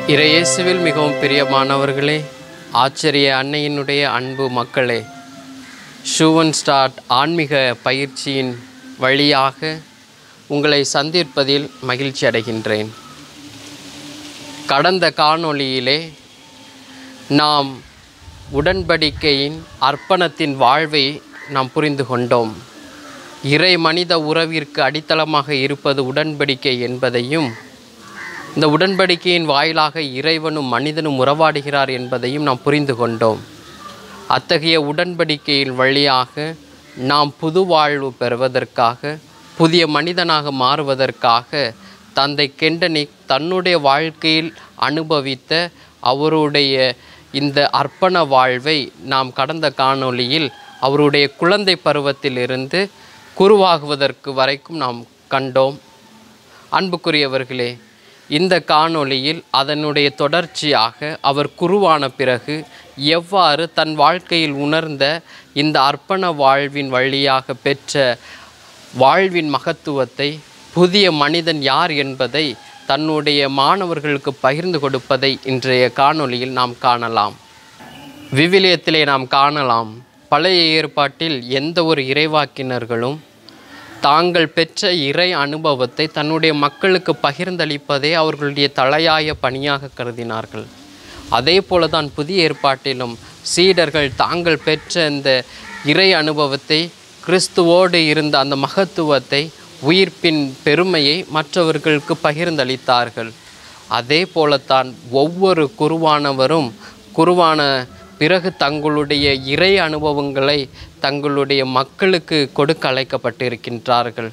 இறையேசுவில் மிகவும் பிரியமானவர்களே ஆச்சரிய அன்னையினுடைய அன்பு மக்களே ஷூவன் ஸ்டார்ட் ஆன்மீக பயிற்சியின் வழியாக உங்களை சந்திப்பதில் மகிழ்ச்சி அடைகின்றேன் கடந்த காணொளியிலே நாம் உடன்படிக்கையின் அர்ப்பணத்தின் வாழ்வை நாம் புரிந்து கொண்டோம் இறை மனித உறவிற்கு அடித்தளமாக இருப்பது உடன்படிக்கை என்பதையும் இந்த உடன்படிக்கையின் வாயிலாக இறைவனும் மனிதனும் உறவாடுகிறார் என்பதையும் நாம் புரிந்து கொண்டோம் அத்தகைய உடன்படிக்கையின் வழியாக நாம் புது வாழ்வு பெறுவதற்காக புதிய மனிதனாக மாறுவதற்காக தந்தை கெண்டனிக் தன்னுடைய வாழ்க்கையில் அனுபவித்த அவருடைய இந்த அர்ப்பண வாழ்வை நாம் கடந்த காணொளியில் அவருடைய குழந்தை பருவத்திலிருந்து குருவாகுவதற்கு வரைக்கும் நாம் கண்டோம் அன்புக்குரியவர்களே இந்த காணொளியில் அதனுடைய தொடர்ச்சியாக அவர் குருவான பிறகு எவ்வாறு தன் வாழ்க்கையில் உணர்ந்த இந்த அர்ப்பண வாழ்வின் வழியாக பெற்ற வாழ்வின் மகத்துவத்தை புதிய மனிதன் யார் என்பதை தன்னுடைய மாணவர்களுக்கு பகிர்ந்து கொடுப்பதை இன்றைய காணொளியில் நாம் காணலாம் விவிலியத்திலே நாம் காணலாம் பழைய ஏற்பாட்டில் எந்த ஒரு இறைவாக்கினர்களும் தாங்கள் பெற்ற இறை அனுபவத்தை தன்னுடைய மக்களுக்கு பகிர்ந்தளிப்பதே அவர்களுடைய தலையாய பணியாக கருதினார்கள் அதே போல தான் புதிய ஏற்பாட்டிலும் சீடர்கள் தாங்கள் பெற்ற இந்த இறை அனுபவத்தை கிறிஸ்துவோடு இருந்த அந்த மகத்துவத்தை உயிர்ப்பின் பெருமையை மற்றவர்களுக்கு பகிர்ந்தளித்தார்கள் அதே போலத்தான் ஒவ்வொரு குருவானவரும் குருவான பிறகு தங்களுடைய இறை அனுபவங்களை தங்களுடைய மக்களுக்கு கொடுக்க அழைக்கப்பட்டிருக்கின்றார்கள்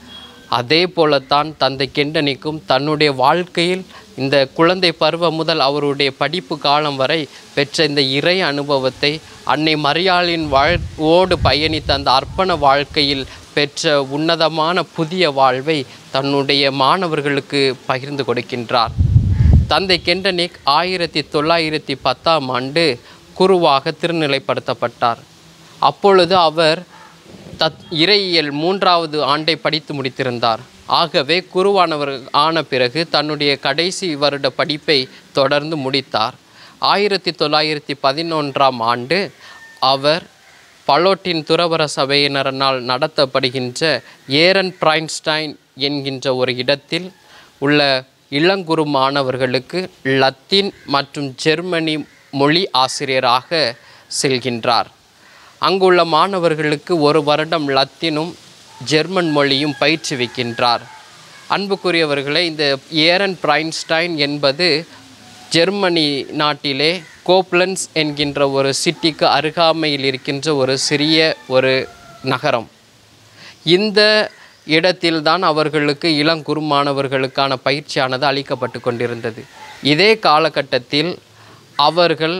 அதே போலத்தான் தந்தை கெண்டனிக்கும் தன்னுடைய வாழ்க்கையில் இந்த குழந்தை பருவம் முதல் அவருடைய படிப்பு காலம் வரை பெற்ற இந்த இறை அனுபவத்தை அன்னை மரியாளின் வாழ்வோடு பயணித்த அந்த அர்ப்பண வாழ்க்கையில் பெற்ற உன்னதமான புதிய வாழ்வை தன்னுடைய மாணவர்களுக்கு பகிர்ந்து கொடுக்கின்றார் தந்தை கெண்டனிக் ஆயிரத்தி தொள்ளாயிரத்தி பத்தாம் ஆண்டு குருவாக திருநிலைப்படுத்தப்பட்டார் அப்பொழுது அவர் தத் இறையியல் மூன்றாவது ஆண்டை படித்து முடித்திருந்தார் ஆகவே குருவானவர் ஆன பிறகு தன்னுடைய கடைசி வருட படிப்பை தொடர்ந்து முடித்தார் ஆயிரத்தி தொள்ளாயிரத்தி பதினொன்றாம் ஆண்டு அவர் பலோட்டின் துறவர சபையினரால் நடத்தப்படுகின்ற ஏரன் பிரைன்ஸ்டைன் என்கின்ற ஒரு இடத்தில் உள்ள இளங்குரு மாணவர்களுக்கு லத்தீன் மற்றும் ஜெர்மனி மொழி ஆசிரியராக செல்கின்றார் அங்குள்ள மாணவர்களுக்கு ஒரு வருடம் லத்தீனும் ஜெர்மன் மொழியும் பயிற்றுவிக்கின்றார் அன்புக்குரியவர்களே இந்த ஏரன் பிரைன்ஸ்டைன் என்பது ஜெர்மனி நாட்டிலே கோப்லன்ஸ் என்கின்ற ஒரு சிட்டிக்கு அருகாமையில் இருக்கின்ற ஒரு சிறிய ஒரு நகரம் இந்த இடத்தில்தான் அவர்களுக்கு இளங்குரு மாணவர்களுக்கான பயிற்சியானது அளிக்கப்பட்டு கொண்டிருந்தது இதே காலகட்டத்தில் அவர்கள்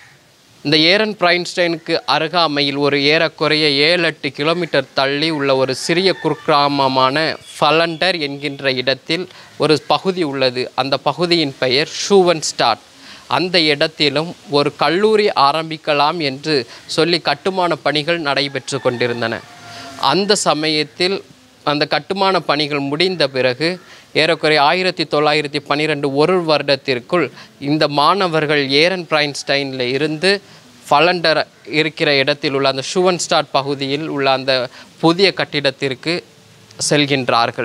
இந்த ஏரன் பிரைன்ஸ்டைனுக்கு அருகாமையில் ஒரு ஏறக்குறைய ஏழு எட்டு கிலோமீட்டர் தள்ளி உள்ள ஒரு சிறிய குக்கிராமமான ஃபலண்டர் என்கின்ற இடத்தில் ஒரு பகுதி உள்ளது அந்த பகுதியின் பெயர் ஷூவன் ஸ்டாட் அந்த இடத்திலும் ஒரு கல்லூரி ஆரம்பிக்கலாம் என்று சொல்லி கட்டுமான பணிகள் நடைபெற்று கொண்டிருந்தன அந்த சமயத்தில் அந்த கட்டுமான பணிகள் முடிந்த பிறகு ஏறக்குறைய ஆயிரத்தி தொள்ளாயிரத்தி பன்னிரெண்டு ஒரு வருடத்திற்குள் இந்த மாணவர்கள் ஏரன் பிரைன்ஸ்டைனில் இருந்து ஃபலண்டர் இருக்கிற இடத்தில் உள்ள அந்த ஷுவன்ஸ்டாட் பகுதியில் உள்ள அந்த புதிய கட்டிடத்திற்கு செல்கின்றார்கள்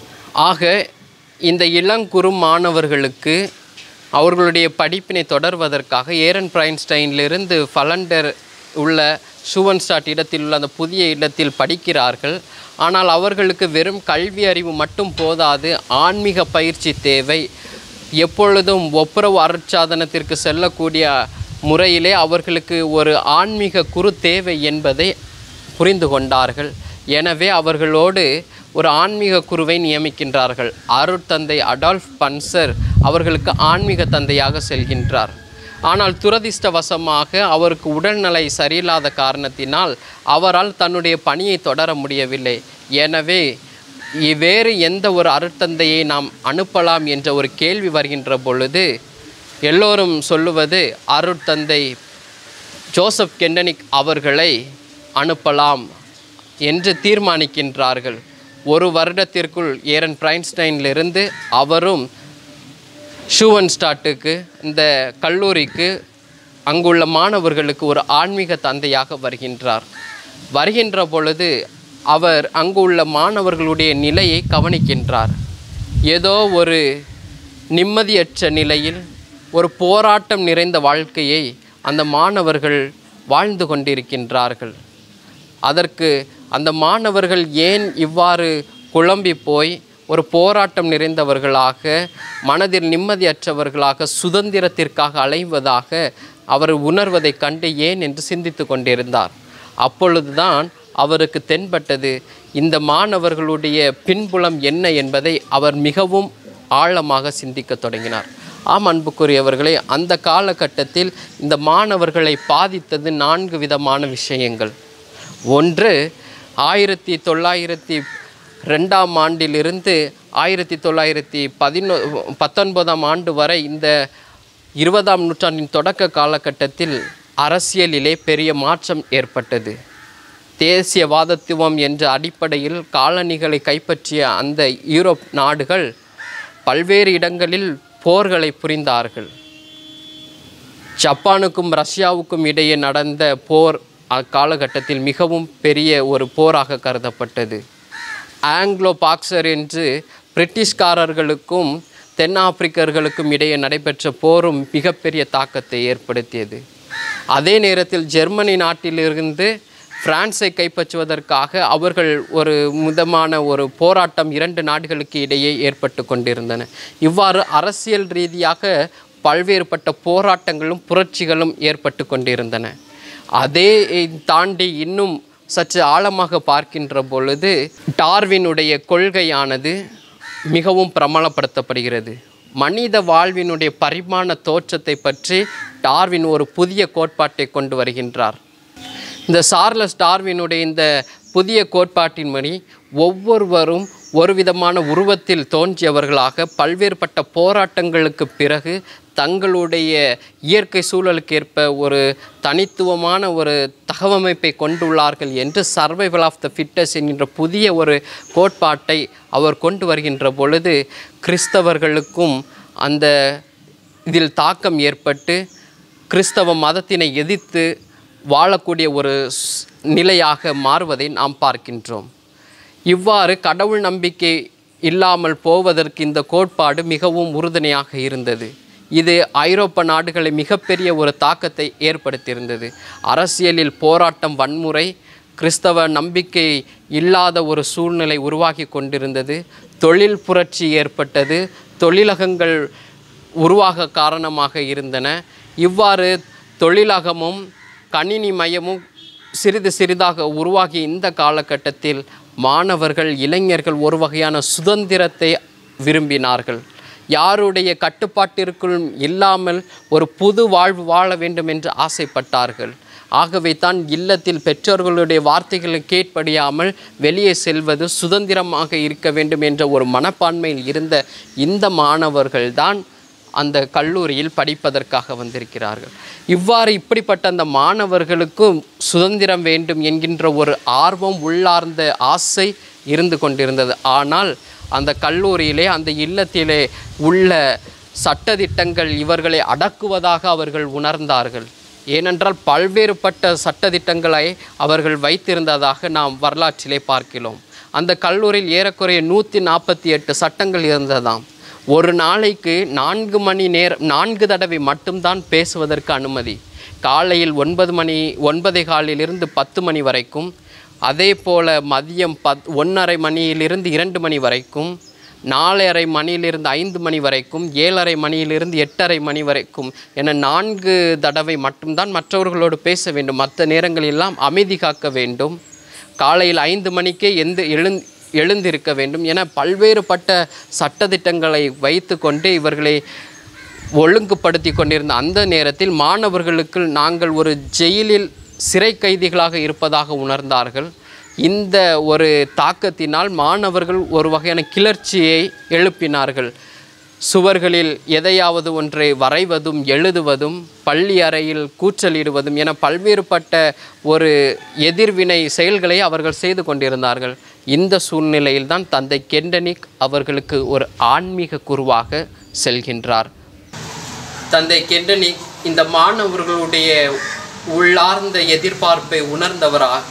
ஆக இந்த இளங்குறு மாணவர்களுக்கு அவர்களுடைய படிப்பினை தொடர்வதற்காக ஏரன் பிரைன்ஸ்டைனிலிருந்து ஃபலண்டர் உள்ள ஷுவன்ஸ்டாட் இடத்தில் உள்ள அந்த புதிய இடத்தில் படிக்கிறார்கள் ஆனால் அவர்களுக்கு வெறும் கல்வி அறிவு மட்டும் போதாது ஆன்மீக பயிற்சி தேவை எப்பொழுதும் ஒப்புரவு அருட்சாதனத்திற்கு செல்லக்கூடிய முறையிலே அவர்களுக்கு ஒரு ஆன்மீக குரு தேவை என்பதை புரிந்து கொண்டார்கள் எனவே அவர்களோடு ஒரு ஆன்மீக குருவை நியமிக்கின்றார்கள் அருட்தந்தை அடால்ஃப் பன்சர் அவர்களுக்கு ஆன்மீக தந்தையாக செல்கின்றார் ஆனால் துரதிர்ஷ்டவசமாக அவருக்கு உடல்நிலை சரியில்லாத காரணத்தினால் அவரால் தன்னுடைய பணியை தொடர முடியவில்லை எனவே இ- வேறு எந்த ஒரு அருட்தந்தையை நாம் அனுப்பலாம் என்ற ஒரு கேள்வி வருகின்ற பொழுது எல்லோரும் சொல்லுவது அருட்தந்தை ஜோசப் கெண்டனிக் அவர்களை அனுப்பலாம் என்று தீர்மானிக்கின்றார்கள் ஒரு வருடத்திற்குள் ஏரன் பிரைன்ஸ்டைனிலிருந்து அவரும் ஷூவன்ஸ்டாட்டுக்கு இந்த கல்லூரிக்கு அங்குள்ள மாணவர்களுக்கு ஒரு ஆன்மீக தந்தையாக வருகின்றார் வருகின்ற பொழுது அவர் அங்குள்ள மாணவர்களுடைய நிலையை கவனிக்கின்றார் ஏதோ ஒரு நிம்மதியற்ற நிலையில் ஒரு போராட்டம் நிறைந்த வாழ்க்கையை அந்த மாணவர்கள் வாழ்ந்து கொண்டிருக்கின்றார்கள் அதற்கு அந்த மாணவர்கள் ஏன் இவ்வாறு குழம்பி போய் ஒரு போராட்டம் நிறைந்தவர்களாக மனதில் நிம்மதியற்றவர்களாக சுதந்திரத்திற்காக அலைவதாக அவர் உணர்வதைக் கண்டு ஏன் என்று சிந்தித்து கொண்டிருந்தார் அப்பொழுதுதான் அவருக்கு தென்பட்டது இந்த மாணவர்களுடைய பின்புலம் என்ன என்பதை அவர் மிகவும் ஆழமாக சிந்திக்கத் தொடங்கினார் ஆம் அன்புக்குரியவர்களே அந்த காலகட்டத்தில் இந்த மாணவர்களை பாதித்தது நான்கு விதமான விஷயங்கள் ஒன்று ஆயிரத்தி தொள்ளாயிரத்தி ரெண்டாம் ஆண்டிலிருந்து ஆயிரத்தி தொள்ளாயிரத்தி பதினொ பத்தொன்பதாம் ஆண்டு வரை இந்த இருபதாம் நூற்றாண்டின் தொடக்க காலகட்டத்தில் அரசியலிலே பெரிய மாற்றம் ஏற்பட்டது தேசியவாதத்துவம் என்ற அடிப்படையில் காலனிகளை கைப்பற்றிய அந்த யூரோப் நாடுகள் பல்வேறு இடங்களில் போர்களை புரிந்தார்கள் ஜப்பானுக்கும் ரஷ்யாவுக்கும் இடையே நடந்த போர் அக்காலகட்டத்தில் மிகவும் பெரிய ஒரு போராக கருதப்பட்டது ஆங்கிலோ பாக்சர் என்று பிரிட்டிஷ்காரர்களுக்கும் தென்னாப்பிரிக்கர்களுக்கும் இடையே நடைபெற்ற போரும் மிகப்பெரிய தாக்கத்தை ஏற்படுத்தியது அதே நேரத்தில் ஜெர்மனி நாட்டிலிருந்து பிரான்ஸை கைப்பற்றுவதற்காக அவர்கள் ஒரு மிதமான ஒரு போராட்டம் இரண்டு நாடுகளுக்கு இடையே ஏற்பட்டு கொண்டிருந்தன இவ்வாறு அரசியல் ரீதியாக பல்வேறுபட்ட போராட்டங்களும் புரட்சிகளும் ஏற்பட்டு கொண்டிருந்தன அதே தாண்டி இன்னும் சற்று ஆழமாக பார்க்கின்ற பொழுது டார்வினுடைய கொள்கையானது மிகவும் பிரபலப்படுத்தப்படுகிறது மனித வாழ்வினுடைய பரிமாண தோற்றத்தை பற்றி டார்வின் ஒரு புதிய கோட்பாட்டை கொண்டு வருகின்றார் இந்த சார்லஸ் டார்வினுடைய இந்த புதிய கோட்பாட்டின்படி ஒவ்வொருவரும் ஒரு விதமான உருவத்தில் தோன்றியவர்களாக பல்வேறுபட்ட போராட்டங்களுக்கு பிறகு தங்களுடைய இயற்கை சூழலுக்கு ஏற்ப ஒரு தனித்துவமான ஒரு தகவமைப்பை கொண்டுள்ளார்கள் என்று சர்வைவல் ஆஃப் த ஃபிட்டஸ் என்கின்ற புதிய ஒரு கோட்பாட்டை அவர் கொண்டு வருகின்ற பொழுது கிறிஸ்தவர்களுக்கும் அந்த இதில் தாக்கம் ஏற்பட்டு கிறிஸ்தவ மதத்தினை எதிர்த்து வாழக்கூடிய ஒரு ஸ்- நிலையாக மாறுவதை நாம் பார்க்கின்றோம் இவ்வாறு கடவுள் நம்பிக்கை இல்லாமல் போவதற்கு இந்த கோட்பாடு மிகவும் உறுதுணையாக இருந்தது இது ஐரோப்பா நாடுகளை மிகப்பெரிய ஒரு தாக்கத்தை ஏற்படுத்தியிருந்தது அரசியலில் போராட்டம் வன்முறை கிறிஸ்தவ நம்பிக்கை இல்லாத ஒரு சூழ்நிலை உருவாகி கொண்டிருந்தது தொழில் புரட்சி ஏற்பட்டது தொழிலகங்கள் உருவாக காரணமாக இருந்தன இவ்வாறு தொழிலகமும் கணினி மையமும் சிறிது சிறிதாக உருவாகிய இந்த காலகட்டத்தில் மாணவர்கள் இளைஞர்கள் ஒரு வகையான சுதந்திரத்தை விரும்பினார்கள் யாருடைய கட்டுப்பாட்டிற்குள் இல்லாமல் ஒரு புது வாழ்வு வாழ வேண்டும் என்று ஆசைப்பட்டார்கள் ஆகவே தான் இல்லத்தில் பெற்றோர்களுடைய வார்த்தைகளை கேட்படியாமல் வெளியே செல்வது சுதந்திரமாக இருக்க வேண்டும் என்ற ஒரு மனப்பான்மையில் இருந்த இந்த மாணவர்கள்தான் அந்த கல்லூரியில் படிப்பதற்காக வந்திருக்கிறார்கள் இவ்வாறு இப்படிப்பட்ட அந்த மாணவர்களுக்கும் சுதந்திரம் வேண்டும் என்கின்ற ஒரு ஆர்வம் உள்ளார்ந்த ஆசை இருந்து கொண்டிருந்தது ஆனால் அந்த கல்லூரியிலே அந்த இல்லத்திலே உள்ள சட்டதிட்டங்கள் இவர்களை அடக்குவதாக அவர்கள் உணர்ந்தார்கள் ஏனென்றால் பல்வேறுபட்ட சட்டதிட்டங்களை அவர்கள் வைத்திருந்ததாக நாம் வரலாற்றிலே பார்க்கிறோம் அந்த கல்லூரியில் ஏறக்குறைய நூற்றி நாற்பத்தி எட்டு சட்டங்கள் இருந்ததாம் ஒரு நாளைக்கு நான்கு மணி நேரம் நான்கு தடவை மட்டும்தான் பேசுவதற்கு அனுமதி காலையில் ஒன்பது மணி ஒன்பதே காலிலிருந்து பத்து மணி வரைக்கும் அதே போல் மதியம் பத் ஒன்றரை மணியிலிருந்து இரண்டு மணி வரைக்கும் நாலரை மணியிலிருந்து ஐந்து மணி வரைக்கும் ஏழரை மணியிலிருந்து எட்டரை மணி வரைக்கும் என நான்கு தடவை மட்டும்தான் மற்றவர்களோடு பேச வேண்டும் மற்ற நேரங்களெல்லாம் அமைதி காக்க வேண்டும் காலையில் ஐந்து மணிக்கே எந்த எழுந் எழுந்திருக்க வேண்டும் என பல்வேறுபட்ட சட்டதிட்டங்களை வைத்துக்கொண்டு இவர்களை ஒழுங்குபடுத்தி கொண்டிருந்த அந்த நேரத்தில் மாணவர்களுக்கு நாங்கள் ஒரு ஜெயிலில் சிறை கைதிகளாக இருப்பதாக உணர்ந்தார்கள் இந்த ஒரு தாக்கத்தினால் மாணவர்கள் ஒரு வகையான கிளர்ச்சியை எழுப்பினார்கள் சுவர்களில் எதையாவது ஒன்றை வரைவதும் எழுதுவதும் பள்ளி அறையில் கூச்சலிடுவதும் என பல்வேறுபட்ட ஒரு எதிர்வினை செயல்களை அவர்கள் செய்து கொண்டிருந்தார்கள் இந்த சூழ்நிலையில்தான் தந்தை கெண்டனிக் அவர்களுக்கு ஒரு ஆன்மீக குருவாக செல்கின்றார் தந்தை கெண்டனி இந்த மாணவர்களுடைய உள்ளார்ந்த எதிர்பார்ப்பை உணர்ந்தவராக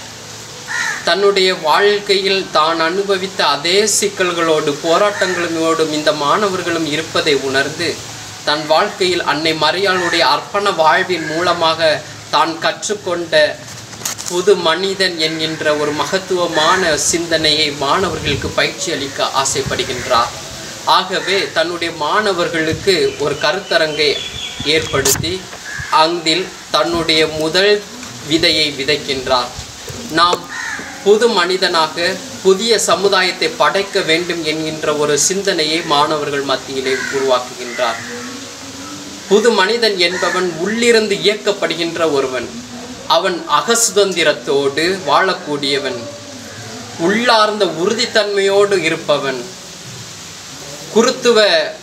தன்னுடைய வாழ்க்கையில் தான் அனுபவித்த அதே சிக்கல்களோடு போராட்டங்களோடும் இந்த மாணவர்களும் இருப்பதை உணர்ந்து தன் வாழ்க்கையில் அன்னை மரியாளுடைய அர்ப்பண வாழ்வின் மூலமாக தான் கற்றுக்கொண்ட புது மனிதன் என்கின்ற ஒரு மகத்துவமான சிந்தனையை மாணவர்களுக்கு பயிற்சி அளிக்க ஆசைப்படுகின்றார் ஆகவே தன்னுடைய மாணவர்களுக்கு ஒரு கருத்தரங்கை ஏற்படுத்தி அங்கில் தன்னுடைய முதல் விதையை விதைக்கின்றார் நாம் புது மனிதனாக புதிய சமுதாயத்தை படைக்க வேண்டும் என்கின்ற ஒரு சிந்தனையை மாணவர்கள் மத்தியிலே உருவாக்குகின்றார் புது மனிதன் என்பவன் உள்ளிருந்து இயக்கப்படுகின்ற ஒருவன் அவன் அகசுதந்திரத்தோடு வாழக்கூடியவன் உள்ளார்ந்த உறுதித்தன்மையோடு இருப்பவன் குருத்துவ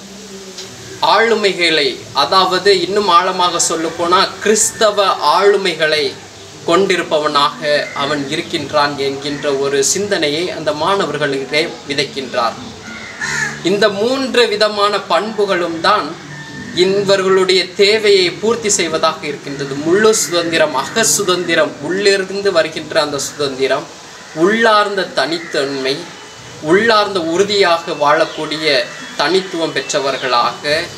ஆளுமைகளை அதாவது இன்னும் ஆழமாக சொல்லப்போனால் கிறிஸ்தவ ஆளுமைகளை கொண்டிருப்பவனாக அவன் இருக்கின்றான் என்கின்ற ஒரு சிந்தனையை அந்த மாணவர்களுக்கு விதைக்கின்றார் இந்த மூன்று விதமான பண்புகளும் தான் இவர்களுடைய தேவையை பூர்த்தி செய்வதாக இருக்கின்றது முழு சுதந்திரம் அக சுதந்திரம் உள்ளிருந்து வருகின்ற அந்த சுதந்திரம் உள்ளார்ந்த தனித்தன்மை உள்ளார்ந்த உறுதியாக வாழக்கூடிய தனித்துவம் பெற்றவர்களாக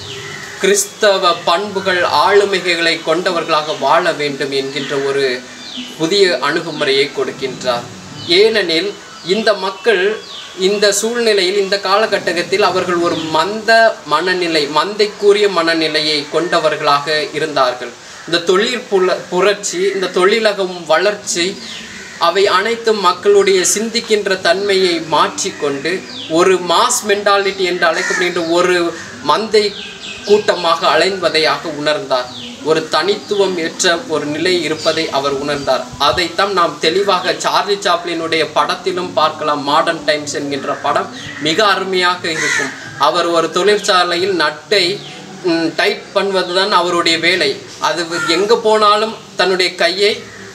கிறிஸ்தவ பண்புகள் ஆளுமைகளை கொண்டவர்களாக வாழ வேண்டும் என்கின்ற ஒரு புதிய அணுகுமுறையை கொடுக்கின்றார் ஏனெனில் இந்த மக்கள் இந்த சூழ்நிலையில் இந்த காலகட்டத்தில் அவர்கள் ஒரு மந்த மனநிலை மந்தைக்குரிய மனநிலையை கொண்டவர்களாக இருந்தார்கள் இந்த தொழில் புல புரட்சி இந்த தொழிலகம் வளர்ச்சி அவை அனைத்தும் மக்களுடைய சிந்திக்கின்ற தன்மையை மாற்றிக்கொண்டு ஒரு மாஸ் மென்டாலிட்டி என்று அழைக்கப்படுகின்ற ஒரு மந்தை கூட்டமாக அலைவதையாக உணர்ந்தார் ஒரு தனித்துவம் ஏற்ற ஒரு நிலை இருப்பதை அவர் உணர்ந்தார் அதைத்தான் நாம் தெளிவாக சார்லி சாப்ளினுடைய படத்திலும் பார்க்கலாம் மாடர்ன் டைம்ஸ் என்கின்ற படம் மிக அருமையாக இருக்கும் அவர் ஒரு தொழிற்சாலையில் நட்டை டைட் பண்ணுவதுதான் அவருடைய வேலை அது எங்கே போனாலும் தன்னுடைய கையை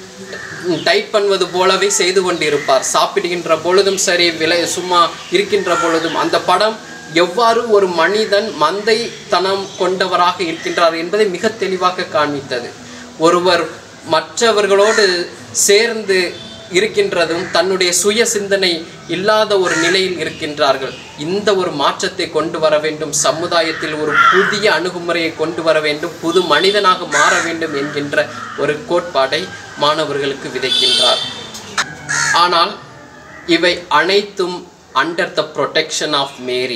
டைட் பண்ணுவது போலவே செய்து கொண்டிருப்பார் சாப்பிடுகின்ற பொழுதும் சரி விலை சும்மா இருக்கின்ற பொழுதும் அந்த படம் எவ்வாறு ஒரு மனிதன் மந்தைத்தனம் கொண்டவராக இருக்கின்றார் என்பதை மிக தெளிவாக காண்பித்தது ஒருவர் மற்றவர்களோடு சேர்ந்து இருக்கின்றதும் தன்னுடைய சுய சிந்தனை இல்லாத ஒரு நிலையில் இருக்கின்றார்கள் இந்த ஒரு மாற்றத்தை கொண்டு வர வேண்டும் சமுதாயத்தில் ஒரு புதிய அணுகுமுறையை கொண்டு வர வேண்டும் புது மனிதனாக மாற வேண்டும் என்கின்ற ஒரு கோட்பாடை மாணவர்களுக்கு விதைக்கின்றார் ஆனால் இவை அனைத்தும் under the protection of Mary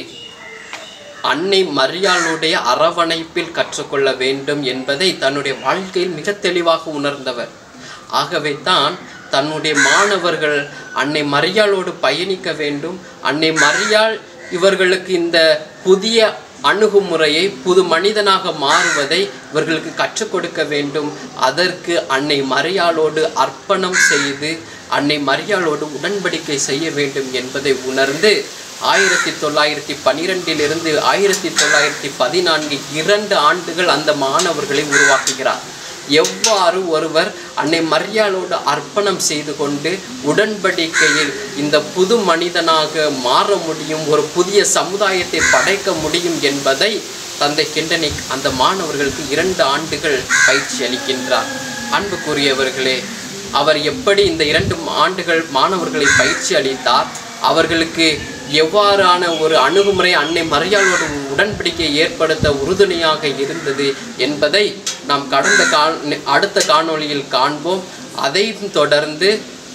அன்னை மரியாளுடைய அரவணைப்பில் கற்றுக்கொள்ள வேண்டும் என்பதை தன்னுடைய வாழ்க்கையில் மிக தெளிவாக உணர்ந்தவர் ஆகவே தான் தன்னுடைய மாணவர்கள் அன்னை மரியாளோடு பயணிக்க வேண்டும் அன்னை மரியாள் இவர்களுக்கு இந்த புதிய அணுகுமுறையை புது மனிதனாக மாறுவதை இவர்களுக்கு கற்றுக் கொடுக்க வேண்டும் அதற்கு அன்னை மரியாளோடு அர்ப்பணம் செய்து அன்னை மரியாளோடு உடன்படிக்கை செய்ய வேண்டும் என்பதை உணர்ந்து ஆயிரத்தி தொள்ளாயிரத்தி பனிரெண்டிலிருந்து ஆயிரத்தி தொள்ளாயிரத்தி பதினான்கு இரண்டு ஆண்டுகள் அந்த மாணவர்களை உருவாக்குகிறார் எவ்வாறு ஒருவர் அன்னை மரியாளோடு அர்ப்பணம் செய்து கொண்டு உடன்படிக்கையில் இந்த புது மனிதனாக மாற முடியும் ஒரு புதிய சமுதாயத்தை படைக்க முடியும் என்பதை தந்தை கிண்டனிக் அந்த மாணவர்களுக்கு இரண்டு ஆண்டுகள் பயிற்சி அளிக்கின்றார் அன்புக்குரியவர்களே அவர் எப்படி இந்த இரண்டு ஆண்டுகள் மாணவர்களை பயிற்சி அளித்தார் அவர்களுக்கு எவ்வாறான ஒரு அணுகுமுறை அன்னை மரியாளோடு உடன்படிக்கை ஏற்படுத்த உறுதுணையாக இருந்தது என்பதை நாம் கடந்த கா அடுத்த காணொளியில் காண்போம் அதையும் தொடர்ந்து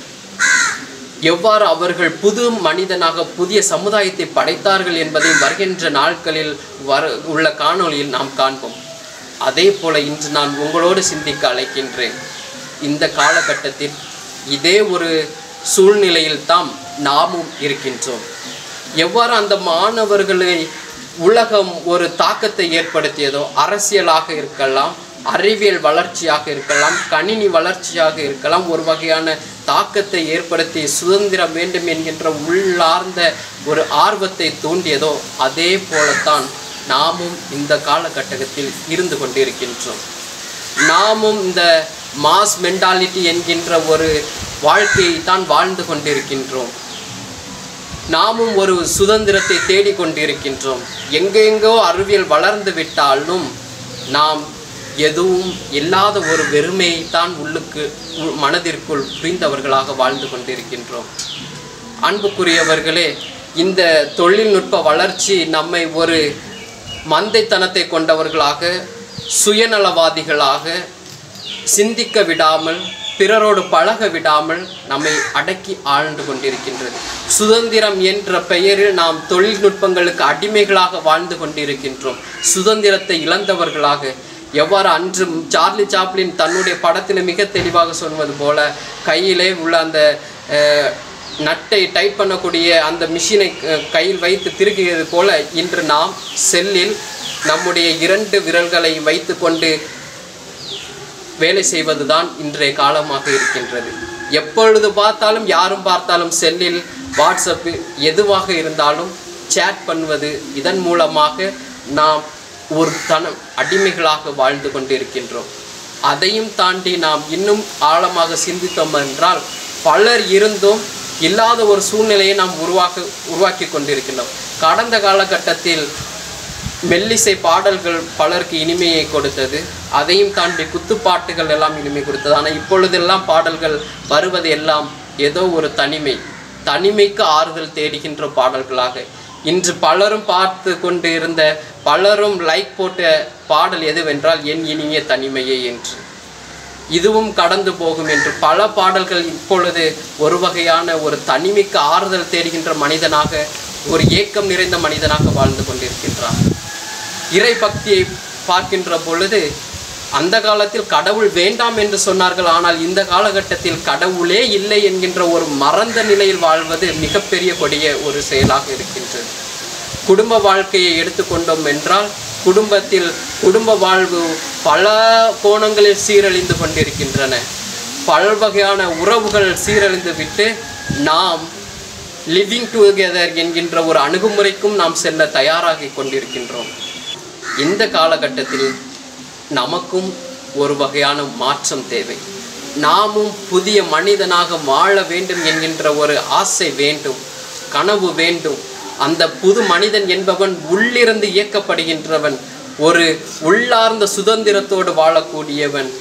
எவ்வாறு அவர்கள் புது மனிதனாக புதிய சமுதாயத்தை படைத்தார்கள் என்பதை வருகின்ற நாட்களில் வர உள்ள காணொளியில் நாம் காண்போம் அதே போல இன்று நான் உங்களோடு சிந்திக்க அழைக்கின்றேன் இந்த காலகட்டத்தில் இதே ஒரு சூழ்நிலையில் தாம் நாமும் இருக்கின்றோம் எவ்வாறு அந்த மாணவர்களை உலகம் ஒரு தாக்கத்தை ஏற்படுத்தியதோ அரசியலாக இருக்கலாம் அறிவியல் வளர்ச்சியாக இருக்கலாம் கணினி வளர்ச்சியாக இருக்கலாம் ஒரு வகையான தாக்கத்தை ஏற்படுத்தி சுதந்திரம் வேண்டும் என்கின்ற உள்ளார்ந்த ஒரு ஆர்வத்தை தூண்டியதோ அதே போலத்தான் நாமும் இந்த காலகட்டத்தில் இருந்து கொண்டிருக்கின்றோம் நாமும் இந்த மாஸ் மென்டாலிட்டி என்கின்ற ஒரு வாழ்க்கையை தான் வாழ்ந்து கொண்டிருக்கின்றோம் நாமும் ஒரு சுதந்திரத்தை தேடிக்கொண்டிருக்கின்றோம் எங்கெங்கோ அறிவியல் வளர்ந்து விட்டாலும் நாம் எதுவும் இல்லாத ஒரு வெறுமையை தான் உள்ளுக்கு உள் மனதிற்குள் புரிந்தவர்களாக வாழ்ந்து கொண்டிருக்கின்றோம் அன்புக்குரியவர்களே இந்த தொழில்நுட்ப வளர்ச்சி நம்மை ஒரு மந்தைத்தனத்தை கொண்டவர்களாக சுயநலவாதிகளாக சிந்திக்க விடாமல் பிறரோடு பழக விடாமல் நம்மை அடக்கி ஆழ்ந்து கொண்டிருக்கின்றது சுதந்திரம் என்ற பெயரில் நாம் தொழில்நுட்பங்களுக்கு அடிமைகளாக வாழ்ந்து கொண்டிருக்கின்றோம் சுதந்திரத்தை இழந்தவர்களாக எவ்வாறு அன்று சார்லி சாப்ளின் தன்னுடைய படத்தில் மிக தெளிவாக சொல்வது போல கையிலே உள்ள அந்த அஹ், நட்டை டைட் பண்ணக்கூடிய அந்த மிஷினை அஹ், கையில் வைத்து திருகியது போல இன்று நாம் செல்லில் நம்முடைய இரண்டு விரல்களை வைத்துக்கொண்டு வேலை செய்வதுதான் இன்றைய காலமாக இருக்கின்றது எப்பொழுது பார்த்தாலும் யாரும் பார்த்தாலும் செல்லில் வாட்ஸ்அப்பு எதுவாக இருந்தாலும் சேட் பண்ணுவது இதன் மூலமாக நாம் ஒரு தனம் அடிமைகளாக வாழ்ந்து கொண்டிருக்கின்றோம் அதையும் தாண்டி நாம் இன்னும் ஆழமாக சிந்தித்தோம் என்றால் பலர் இருந்தும் இல்லாத ஒரு சூழ்நிலையை நாம் உருவாக்க உருவாக்கி கொண்டிருக்கின்றோம் கடந்த காலகட்டத்தில் மெல்லிசை பாடல்கள் பலருக்கு இனிமையை கொடுத்தது அதையும் தாண்டி குத்துப்பாட்டுகள் எல்லாம் இனிமை கொடுத்தது ஆனால் இப்பொழுதெல்லாம் பாடல்கள் வருவது எல்லாம் ஏதோ ஒரு தனிமை தனிமைக்கு ஆறுதல் தேடுகின்ற பாடல்களாக இன்று பலரும் பார்த்து கொண்டு இருந்த பலரும் லைக் போட்ட பாடல் எதுவென்றால் என் இனிய தனிமையே என்று இதுவும் கடந்து போகும் என்று பல பாடல்கள் இப்பொழுது ஒரு வகையான ஒரு தனிமைக்கு ஆறுதல் தேடுகின்ற மனிதனாக ஒரு ஏக்கம் நிறைந்த மனிதனாக வாழ்ந்து கொண்டிருக்கின்றான் இறை பக்தியை பார்க்கின்ற பொழுது அந்த காலத்தில் கடவுள் வேண்டாம் என்று சொன்னார்கள் ஆனால் இந்த காலகட்டத்தில் கடவுளே இல்லை என்கின்ற ஒரு மறந்த நிலையில் வாழ்வது மிகப்பெரிய கொடிய ஒரு செயலாக இருக்கின்றது குடும்ப வாழ்க்கையை எடுத்துக்கொண்டோம் என்றால் குடும்பத்தில் குடும்ப வாழ்வு பல கோணங்களில் சீரழிந்து கொண்டிருக்கின்றன பல வகையான உறவுகள் சீரழிந்து விட்டு நாம் லிவிங் டுகெதர் என்கின்ற ஒரு அணுகுமுறைக்கும் நாம் செல்ல தயாராகி கொண்டிருக்கின்றோம் இந்த காலகட்டத்தில் நமக்கும் ஒரு வகையான மாற்றம் தேவை நாமும் புதிய மனிதனாக வாழ வேண்டும் என்கின்ற ஒரு ஆசை வேண்டும் கனவு வேண்டும் அந்த புது மனிதன் என்பவன் உள்ளிருந்து இயக்கப்படுகின்றவன் ஒரு உள்ளார்ந்த சுதந்திரத்தோடு வாழக்கூடியவன்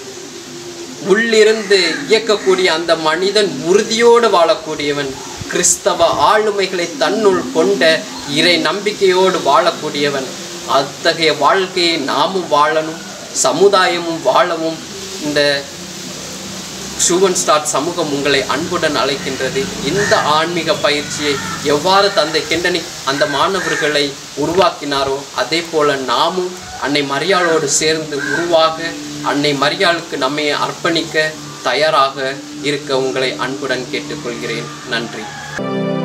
உள்ளிருந்து இயக்கக்கூடிய அந்த மனிதன் உறுதியோடு வாழக்கூடியவன் கிறிஸ்தவ ஆளுமைகளை தன்னுள் கொண்ட இறை நம்பிக்கையோடு வாழக்கூடியவன் அத்தகைய வாழ்க்கையை நாமும் வாழணும் சமுதாயமும் வாழவும் இந்த ஷூவன் ஸ்டார்ட் சமூகம் உங்களை அன்புடன் அழைக்கின்றது இந்த ஆன்மீக பயிற்சியை எவ்வாறு தந்தை கெண்டனி அந்த மாணவர்களை உருவாக்கினாரோ அதே போல நாமும் அன்னை மரியாளோடு சேர்ந்து உருவாக அன்னை மரியாளுக்கு நம்மை அர்ப்பணிக்க தயாராக இருக்க உங்களை அன்புடன் கேட்டுக்கொள்கிறேன் நன்றி